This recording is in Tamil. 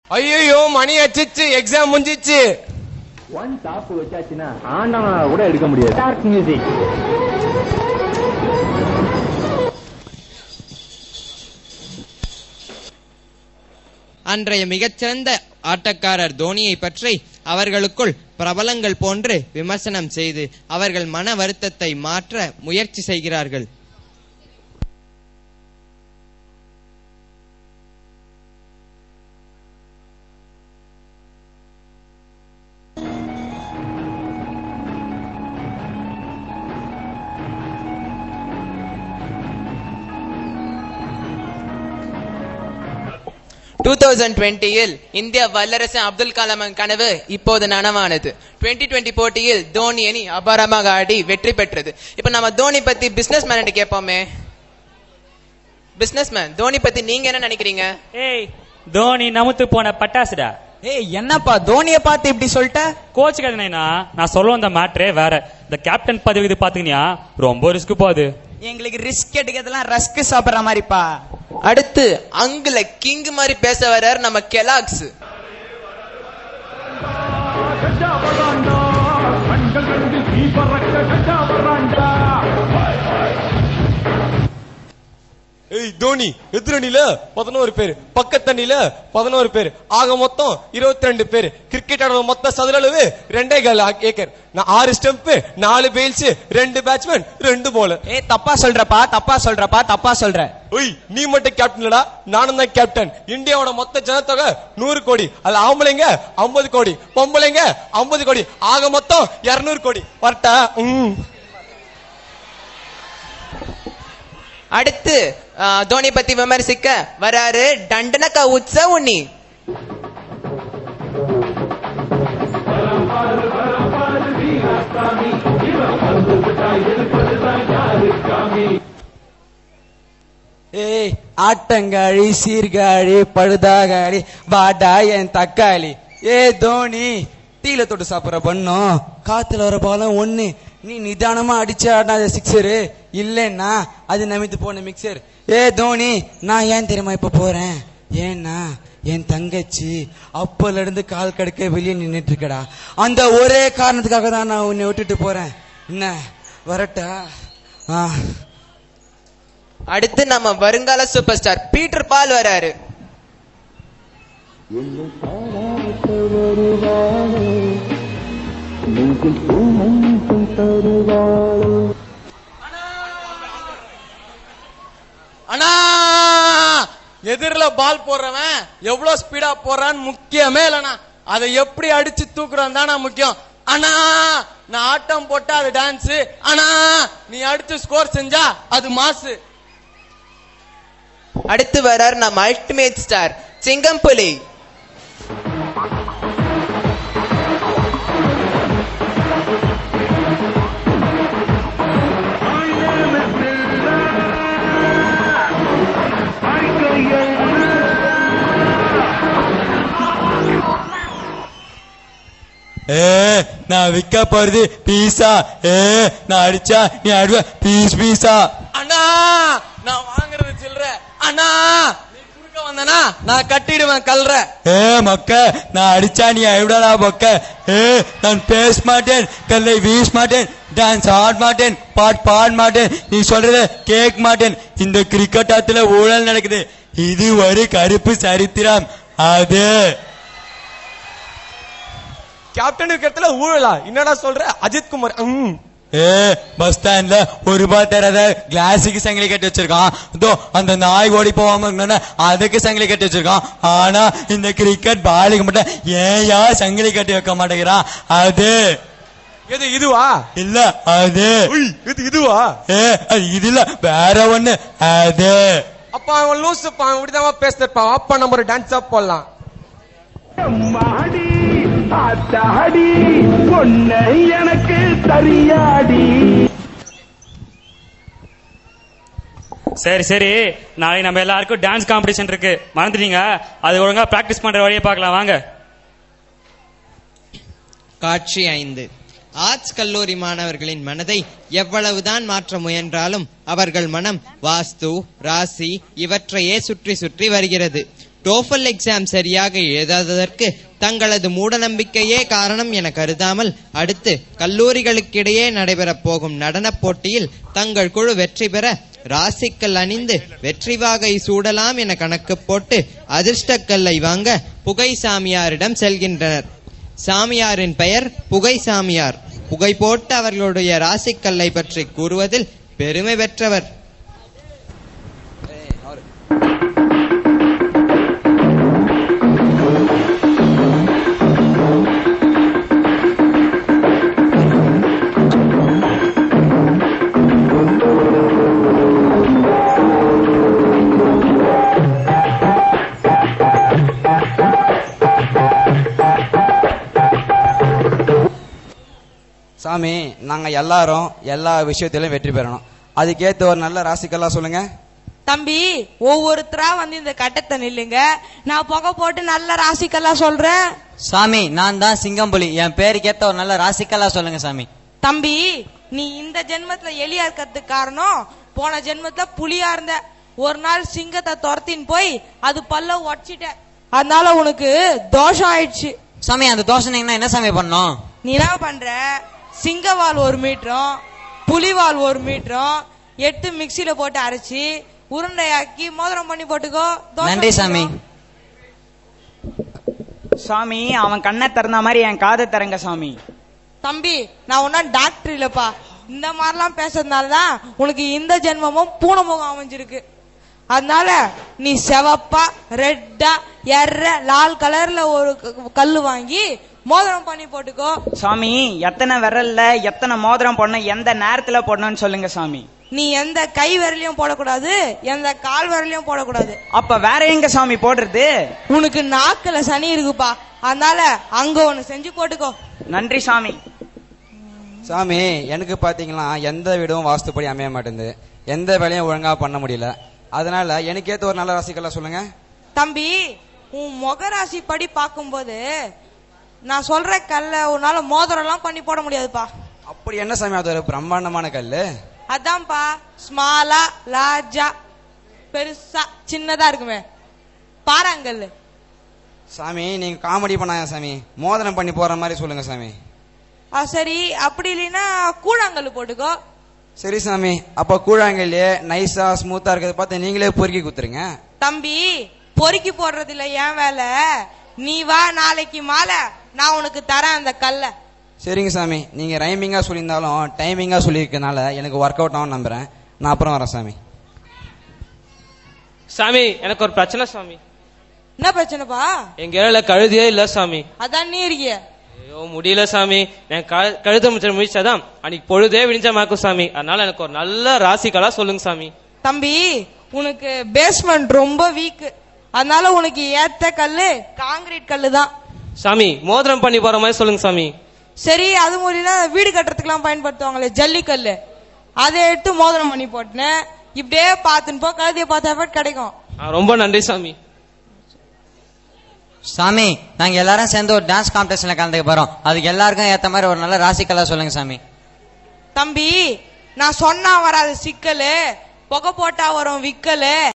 ஐயோ மணி அச்சிச்சு எக்ஸாம் முடிஞ்சிச்சு ஒன் டாப் வச்சாச்சுன்னா ஆண்டவனா கூட எடுக்க முடியாது டார்க் மியூசிக் அன்றைய மிகச்சிறந்த ஆட்டக்காரர் தோனியை பற்றி அவர்களுக்குள் பிரபலங்கள் போன்று விமர்சனம் செய்து அவர்கள் மன வருத்தத்தை மாற்ற முயற்சி செய்கிறார்கள் டூ தௌசண்ட் டுவெண்ட்டியில் இந்திய வல்லரசு அப்துல் கலாமின் கனவு இப்போது நனவானது டுவெண்ட்டி டுவெண்ட்டி போட்டியில் தோனி அணி அபாரமாக ஆடி வெற்றி பெற்றது இப்ப நம்ம தோனி பத்தி பிசினஸ் மேன் கேட்போமே பிசினஸ் மேன் தோனி பத்தி நீங்க என்ன நினைக்கிறீங்க ஏய் தோனி நமுத்து போன பட்டாசுடா ஏய் என்னப்பா தோனிய பார்த்து இப்படி சொல்லிட்ட கோச் கதனைனா நான் சொல்ல வந்த மேட்ரே வேற இந்த கேப்டன் பதவி இது பாத்தீங்கன்னா ரொம்ப ரிஸ்க் போகுது எங்களுக்கு ரிஸ்க் எடுக்கிறதுலாம் ரஸ்க் சாப்பிடுற மாதிரிப்பா அடுத்து அங்குல கிங் மாதிரி பேச வர்றார் நம்ம கெலாக்ஸ் ஏய் தோனி எதிரணியில பதினோரு பேர் பக்கத்தணியில பதினோரு பேர் ஆக மொத்தம் இருபத்தி ரெண்டு பேர் கிரிக்கெட் ஆடுற மொத்த சதுர அளவு ரெண்டே கால் ஏக்கர் நான் ஆறு ஸ்டெம்ப் நாலு பெயில்ஸ் ரெண்டு பேட்ஸ்மேன் ரெண்டு போலர் ஏய் தப்பா சொல்றப்பா தப்பா சொல்றப்பா தப்பா சொல்ற ஒய் நீ மட்டும் கேப்டன் இல்லடா நானும் தான் கேப்டன் இந்தியாவோட மொத்த ஜனத்தொகை நூறு கோடி அது ஆம்பளைங்க ஐம்பது கோடி பொம்பளைங்க ஐம்பது கோடி ஆக மொத்தம் இருநூறு கோடி வரட்டா ம் அடுத்து ஆ, தோனி பத்தி விமர்சிக்க வராரு டண்டனக்க உற்சவ் உன்னி ஏய் ஆட்டங்காழி சீர்காழி பழுதாகாழி வாடா என் தக்காளி ஏ தோனி டீல தொட்டு சாப்பிடுற பண்ணும் காத்துல வர பாலம் ஒண்ணு நீ நிதானமா அடிச்சு ஆடின சிக்ஸரு இல்லைன்னா அது நமித்து போன மிக்சர் ஏ தோனி நான் ஏன் தெரியுமா இப்ப போறேன் ஏன்னா என் தங்கச்சி அப்பல இருந்து கால் கடுக்க வெளியே நின்னுட்டு இருக்கடா அந்த ஒரே காரணத்துக்காக தான் நான் உன்னை விட்டுட்டு போறேன் என்ன வரட்டா ஆ அடுத்து நம்ம வருங்கால சூப்பர் ஸ்டார் பீட்டர் பால் வராரு அண்ணா எதிரில பால் போடுறவன் எவ்வளவு ஸ்பீடா போறான்னு முக்கியமே இல்லண்ணா அதை எப்படி அடிச்சு தூக்குறான் தானா முக்கியம் அண்ணா நான் ஆட்டம் போட்டா அது டான்ஸ் அண்ணா நீ அடிச்சு ஸ்கோர் செஞ்சா அது மாசு அடுத்து வரார் நம்ம அல்டிமேட் ஸ்டார் சிங்கம் புலி ஏ நான் விற்க போறது பீஸா ஏ நான் அடிச்சா நீ அடிவ பீஸ் பீஸா அண்ணா நான் வாங்குறது சில்ற அண்ணா நீ குறுக்க வந்தனா நான் கட்டிடுவேன் கல்ற ஏ மொக்க நான் அடிச்சா நீ அழுடா மொக்க ஏ நான் பேச மாட்டேன் கல்லை வீச மாட்டேன் டான்ஸ் ஆட மாட்டேன் பாட் பாட மாட்டேன் நீ சொல்றத கேட்க மாட்டேன் இந்த கிரிக்கெட் ஆத்துல ஊழல் நடக்குது இது ஒரு கருப்பு சரித்திரம் அது கேப்டன் இருக்கிறதுல ஊழலா என்னடா சொல்ற அஜித் குமார் ம் ஏ பஸ் ஸ்டாண்ட்ல ஒரு ரூபாய் தராத கிளாஸுக்கு சங்கிலி கட்டி வச்சிருக்கான் இதோ அந்த நாய் ஓடி போகாம இருக்கணும்னா அதுக்கு சங்கிலி கட்டி வச்சிருக்கான் ஆனா இந்த கிரிக்கெட் பாலுக்கு மட்டும் ஏயா சங்கிலி கட்டி வைக்க மாட்டேங்கிறான் அது எது இதுவா இல்ல அது உய், இது இதுவா ஏ அது இது இல்ல வேற ஒண்ணு அது அப்ப அவன் லூசு அவன் இப்படிதான் பேசுறப்பான் அப்பா நம்ம ஒரு டான்ஸ் ஆப் போடலாம் மாடி ஆத்தாடி பொண்ணு எனக்கு சரியாடி சரி சரி நாளைக்கு நம்ம எல்லாருக்கும் டான்ஸ் காம்படிஷன் இருக்கு மறந்துட்டீங்க அது ஒழுங்கா பிராக்டிஸ் பண்ற வழியை பார்க்கலாம் வாங்க காட்சி ஐந்து ஆர்ட்ஸ் கல்லூரி மாணவர்களின் மனதை எவ்வளவுதான் மாற்ற முயன்றாலும் அவர்கள் மனம் வாஸ்து ராசி இவற்றையே சுற்றி சுற்றி வருகிறது டோஃபல் எக்ஸாம் சரியாக எழுதாததற்கு தங்களது மூடநம்பிக்கையே காரணம் என கருதாமல் அடுத்து கல்லூரிகளுக்கிடையே நடைபெறப் போகும் நடனப் போட்டியில் தங்கள் குழு வெற்றி பெற ராசிக்கல் அணிந்து வெற்றி வாகை சூடலாம் என கணக்கு போட்டு அதிர்ஷ்டக்கல்லை வாங்க புகை சாமியாரிடம் செல்கின்றனர் சாமியாரின் பெயர் புகை சாமியார் புகை போட்டு அவர்களுடைய ராசிக்கல்லை பற்றி கூறுவதில் பெருமை பெற்றவர் சாமி நாங்க எல்லாரும் எல்லா விஷயத்திலும் வெற்றி பெறணும் அதுக்கேத்த ஒரு நல்ல ராசிக்கெல்லாம் சொல்லுங்க தம்பி ஒவ்வொருத்தரா வந்து இந்த கட்டத்தை நில்லுங்க நான் புகை போட்டு நல்ல ராசிக்கெல்லாம் சொல்றேன் சாமி நான் தான் சிங்கம்புலி என் பேருக்கேத்த ஒரு நல்ல ராசிக்கலா சொல்லுங்க சாமி தம்பி நீ இந்த ஜென்மத்துல எலியா இருக்கிறதுக்கு காரணம் போன ஜென்மத்துல புலியா இருந்த ஒரு நாள் சிங்கத்தை துரத்தின்னு போய் அது பல்ல உடச்சிட்ட அதனால உனக்கு தோஷம் ஆயிடுச்சு சாமி அந்த தோசை நீங்கன்னா என்ன சாமி பண்ணோம் நீ என்ன பண்ற சிங்கவால் ஒரு மீட்டரும் புலிவால் ஒரு மீட்டரும் எட்டு மிக்சியில போட்டு அரைச்சி உருண்டையாக்கி மோதிரம் பண்ணி போட்டுக்கோ தோசை நன்றி சாமி சாமி அவன் கண்ணை திறந்த மாதிரி என் காதை திறங்க சாமி தம்பி நான் ஒன்னும் டாக்டர் இல்லப்பா இந்த மாதிரிலாம் பேசுறதுனால தான் உனக்கு இந்த ஜென்மமும் பூனை முகம் அமைஞ்சிருக்கு அதனால நீ செவப்பா ரெட்டா எர்ர லால் கலர்ல ஒரு க- கல்லு வாங்கி மோதிரம் பண்ணி போட்டுக்கோ சாமி எத்தனை விரல்ல எத்தனை மோதிரம் போடணும் எந்த நேரத்துல போடணும்னு சொல்லுங்க சாமி நீ எந்த கை விரலையும் போடக்கூடாது எந்த கால் விரலையும் போடக்கூடாது அப்ப வேற எங்க சாமி போடுறது உனக்கு நாக்குல சனி இருக்குப்பா அதனால அங்க ஒண்ணு செஞ்சு போட்டுக்கோ நன்றி சாமி சாமி எனக்கு பாத்தீங்கன்னா எந்த வீடும் வாஸ்துப்படி அமைய மாட்டேங்குது எந்த வேலையும் ஒழுங்கா பண்ண முடியல அதனால எனக்கேத்த ஒரு நல்ல ராசிக்கெல்லாம் சொல்லுங்க தம்பி உன் முகராசி படி பார்க்கும்போது நான் சொல்ற கல்ல உன்னால மோதிரம் எல்லாம் பண்ணி போட முடியாதுப்பா அப்படி என்ன சாமி அது ஒரு பிரம்மாண்டமான கல்லு அதான்ப்பா ஸ்மாலா லார்ஜா பெருசா சின்னதா இருக்குமே பாறாங்கல்லு சாமி நீங்க காமெடி பண்ணாங்க சாமி மோதிரம் பண்ணி போற மாதிரி சொல்லுங்க சாமி ஆ, சரி அப்படி இல்லைன்னா கூழாங்கல்லு போட்டுக்கோ சரி சாமி அப்ப கூழாங்கல்லே நைஸா ஸ்மூத்தா இருக்கிறத பார்த்து நீங்களே பொறுக்கி குத்துருங்க தம்பி பொறுக்கி போடுறது இல்ல என் வேலை நீ வா நாளைக்கு மாலை நான் உனக்கு தரேன் அந்த கல்லை சரிங்க சாமி நீங்க ரைமிங்கா சொல்லியிருந்தாலும் டைமிங்கா சொல்லியிருக்கனால எனக்கு ஒர்க் அவுட் ஆகும் நம்புறேன் நான் அப்புறம் வரேன் சாமி சாமி எனக்கு ஒரு பிரச்சனை சாமி என்ன பிரச்சனைப்பா எங்க ஏரியால கழுதியே இல்ல சாமி அதான் நீ இருக்கிய ஐயோ முடியல சாமி என் கழு- கழுத முடிச்ச முடிச்சாதான் அன்னைக்கு பொழுதே விடிஞ்சமாக்கும் சாமி அதனால எனக்கு ஒரு நல்ல ராசிகளா சொல்லுங்க சாமி தம்பி உனக்கு பேஸ்மெண்ட் ரொம்ப வீக் அதனால உனக்கு ஏத்த கல்லு காங்கிரீட் கல்லு தான் சாமி மோதிரம் பண்ணி போற மாதிரி சொல்லுங்க சாமி சரி அது மூலியமா வீடு கட்டுறதுக்குலாம் பயன்படுத்துவாங்களே ஜல்லிக்கல்லு அதை எடுத்து மோதிரம் பண்ணி போட்டேன் இப்படியே பார்த்துன்னு போ கழுதியை பார்த்த எஃபெக்ட் கிடைக்கும் ஆ, ரொம்ப நன்றி சாமி சாமி நாங்க எல்லாரும் சேர்ந்து ஒரு டான்ஸ் காம்படிஷன்ல கலந்துக்க போறோம் அதுக்கு எல்லாருக்கும் ஏத்த மாதிரி ஒரு நல்ல ராசிக்கலா சொல்லுங்க சாமி தம்பி நான் சொன்னா வராது சிக்கலு புகை போட்டா வரும் விக்கலு